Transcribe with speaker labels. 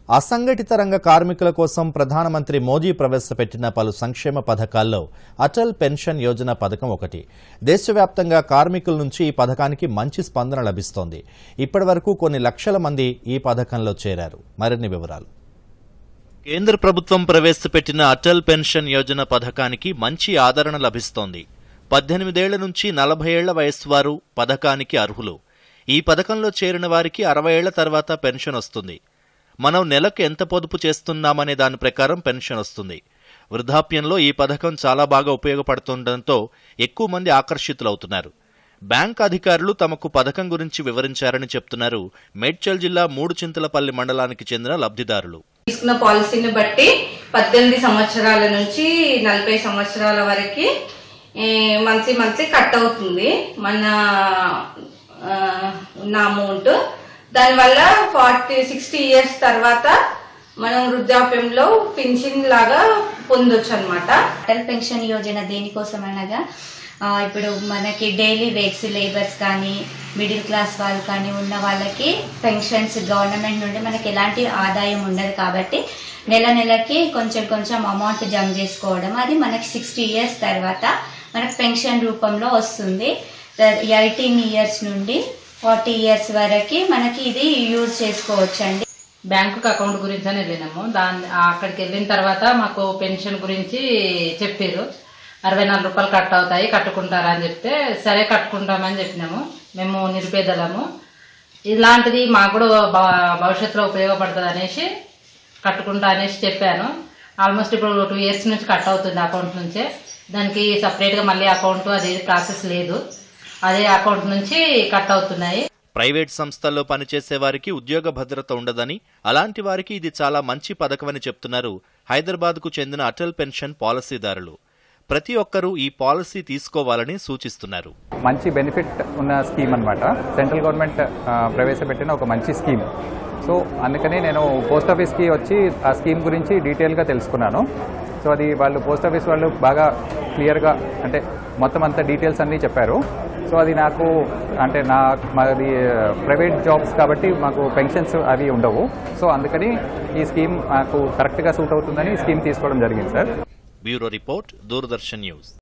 Speaker 1: అసంఘటిత రంగ కార్మికుల కోసం ప్రధానమంత్రి మోదీ ప్రవేశపెట్టిన పలు సంక్షేమ పథకాల్లో అటల్ పెన్షన్ యోజన పథకం ఒకటి దేశవ్యాప్తంగా కార్మికుల నుంచి ఈ పథకానికి మంచి స్పందన లభిస్తోంది ఇప్పటివరకు కొన్ని లక్షల మంది ఈ పథకంలో చేరారు మరిన్ని వివరాలు కేంద్ర ప్రభుత్వం ప్రవేశపెట్టిన అటల్ పెన్షన్ యోజన పథకానికి మంచి ఆదరణ లభిస్తోంది పద్దెనిమిదేళ్ల నుంచి నలభై ఏళ్ల వయస్సు వారు పథకానికి అర్హులు ఈ పథకంలో చేరిన వారికి అరవై ఏళ్ల తర్వాత పెన్షన్ వస్తుంది మనం నెలకు ఎంత పొదుపు చేస్తున్నామనే దాని ప్రకారం పెన్షన్ వస్తుంది వృద్ధాప్యంలో ఈ పథకం చాలా బాగా ఉపయోగపడుతుండటంతో ఎక్కువ మంది ఆకర్షితులవుతున్నారు బ్యాంక్ అధికారులు తమకు పథకం గురించి వివరించారని చెప్తున్నారు మేడ్చల్ జిల్లా మూడు చింతలపల్లి మండలానికి చెందిన లబ్ధిదారులు
Speaker 2: తీసుకున్న పాలసీని బట్టి పద్దెనిమిది సంవత్సరాల నుంచి నలభై సంవత్సరాల వరకు మంత్లీ మంత్లీ కట్ అవుతుంది మన ఆ, ఉన్న అమౌంట్ దానివల్ల ఫార్టీ సిక్స్టీ ఇయర్స్ తర్వాత మనం వృద్ధాప్యంలో పెన్షన్ లాగా పొందొచ్చు అనమాట
Speaker 3: అటల్ పెన్షన్ యోజన దేనికోసం అనగా ఆ, ఇప్పుడు మనకి డైలీ వేట్స్ లేబర్స్ కానీ మిడిల్ క్లాస్ వాళ్ళు కానీ ఉన్న వాళ్ళకి పెన్షన్స్ గవర్నమెంట్ నుండి మనకి ఎలాంటి ఆదాయం ఉండదు కాబట్టి నెల నెలకి కొంచెం కొంచెం అమౌంట్ జమ చేసుకోవడం అది మనకి సిక్స్టీ ఇయర్స్ తర్వాత మనకు పెన్షన్ రూపంలో వస్తుంది ఎయిటీన్ ఇయర్స్ నుండి ఫార్టీ ఇయర్స్ వరకు మనకి ఇది యూజ్ చేసుకోవచ్చు అండి
Speaker 4: బ్యాంకు అకౌంట్ గురించి అని వెళ్ళినాము దాని అక్కడికి వెళ్ళిన తర్వాత మాకు పెన్షన్ గురించి చెప్పారు అరవై నాలుగు రూపాయలు కట్ అవుతాయి కట్టుకుంటారా అని చెప్తే సరే కట్టుకుంటామని చెప్పినాము మేము నిరుపేదలము ఇలాంటిది మాకు కూడా భ- భవిష్యత్తులో ఉపయోగపడుతుంది అనేసి కట్టుకుంటా అనేసి చెప్పాను ఆల్మోస్ట్ ఇప్పుడు టూ ఇయర్స్ నుంచి కట్ అవుతుంది అకౌంట్ నుంచే దానికి సపరేట్గా మళ్ళీ అకౌంట్ అది ప్రాసెస్ లేదు అదే అకౌంట్ నుంచి కట్ అవుతున్నాయి
Speaker 1: ప్రైవేట్ సంస్థల్లో పనిచేసే వారికి ఉద్యోగ భద్రత ఉండదని అలాంటి వారికి ఇది చాలా మంచి పథకమని చెప్తున్నారు హైదరాబాద్కు చెందిన అటల్ పెన్షన్ పాలసీదారులు ప్రతి ఒక్కరూ ఈ పాలసీ తీసుకోవాలని సూచిస్తున్నారు
Speaker 5: మంచి బెనిఫిట్ ఉన్న స్కీమ్ అనమాట సెంట్రల్ గవర్నమెంట్ ఆ, ప్రవేశపెట్టిన ఒక మంచి స్కీమ్ సో అందుకని నేను పోస్ట్ ఆఫీస్కి వచ్చి ఆ స్కీమ్ గురించి డీటెయిల్గా తెలుసుకున్నాను సో అది వాళ్ళు పోస్ట్ ఆఫీస్ వాళ్ళు బాగా క్లియర్గా అంటే మొత్తం అంతా డీటెయిల్స్ అన్నీ చెప్పారు సో అది నాకు అంటే నా మాది ప్రైవేట్ జాబ్స్ కాబట్టి మాకు పెన్షన్స్ అవి ఉండవు సో అందుకని ఈ స్కీమ్ నాకు కరెక్ట్గా సూట్ అవుతుందని ఈ స్కీమ్ తీసుకోవడం జరిగింది sir
Speaker 1: bureau report Doordarshan news